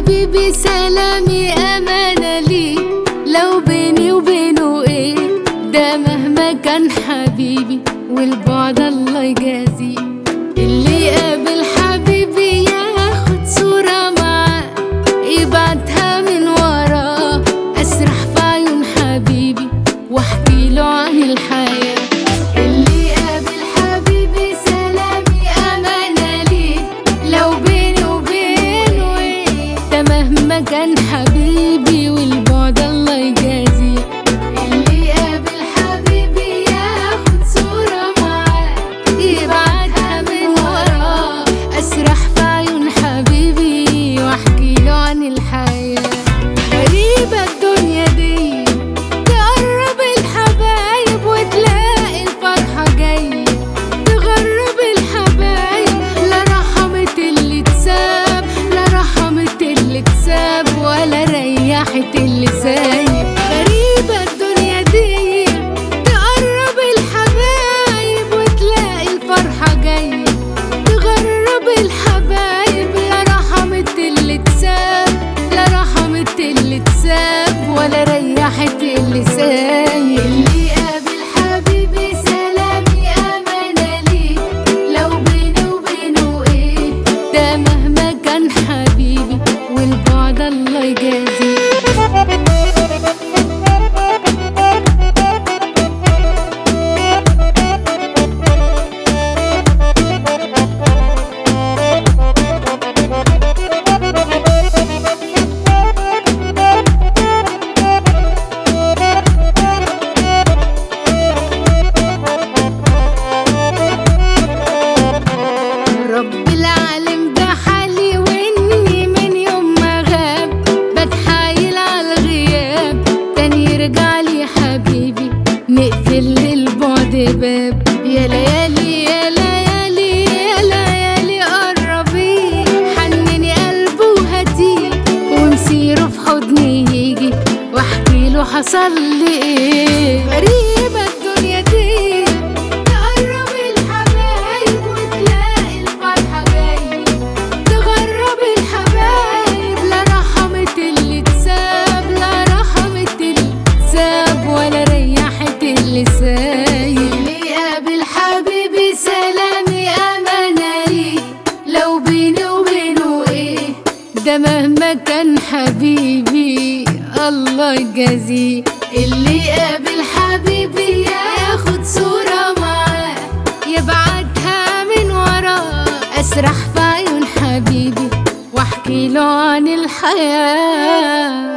حبيبي سلامي أمانة لي لو بيني وبينه ايه ده مهما كان حبيبي والبعد الله يجازيه اللي يقابل حبيبي ياخد صورة معاه يبعتها من وراه أسرح في عيون حبيبي واحكي له عن الحياة اللي يقابل حبيبي سلامي أمانة ليه لو بيني وبينه ايه ده مهما كان حبيبي والبعد الله يجازيه اللي يقابل حبيبي ياخد صورة معاه يبعتها من وراه أسرح في عيون حبيبي واحكي له عن الحياة غريبة الدنيا دي تقرب الحبايب وتلاقي الفرحة جاية تغرب الحبايب لا رحمت اللي تساب لا رحمت اللي تساب ولا ريحت اللي سايب غريبة الدنيا دي تقرب الحبايب وتلاقي الفرحة جاية تغرب الحبايب لا رحمت اللي تساب لا رحمت اللي تساب ولا ريحت اللي سايب اللي قابل حبيبي سلامي أمانة ليه لو بيني وبينه ايه ده مهما كان حبيبي والبعد الله يجازيه رب العالم ده حالي واني من يوم ما غاب بتحايل على الغياب تاني يرجع لي حبيبي نقفل للبعد باب يا ليالي يا ليالي يا ليالي قربي حنني قلبه وهديه ومسيره في حضني يجي واحكي له حصل لي ايه غريبة الدنيا دي تقرب الحبايب وتلاقي الفرحة جاية تغرب الحبايب لا رحمت اللي تساب لا رحمت اللي تساب ولا ريحت اللي سايب اللي قابل حبيبي سلامي أمانة لي لو بيني وبينه ايه ده مهما كان حبيبي الله يجازيه اللي قابل حبيبي ياخد صورة معاه يبعتها من وراه أسرح في عيون حبيبي واحكي له عن الحياة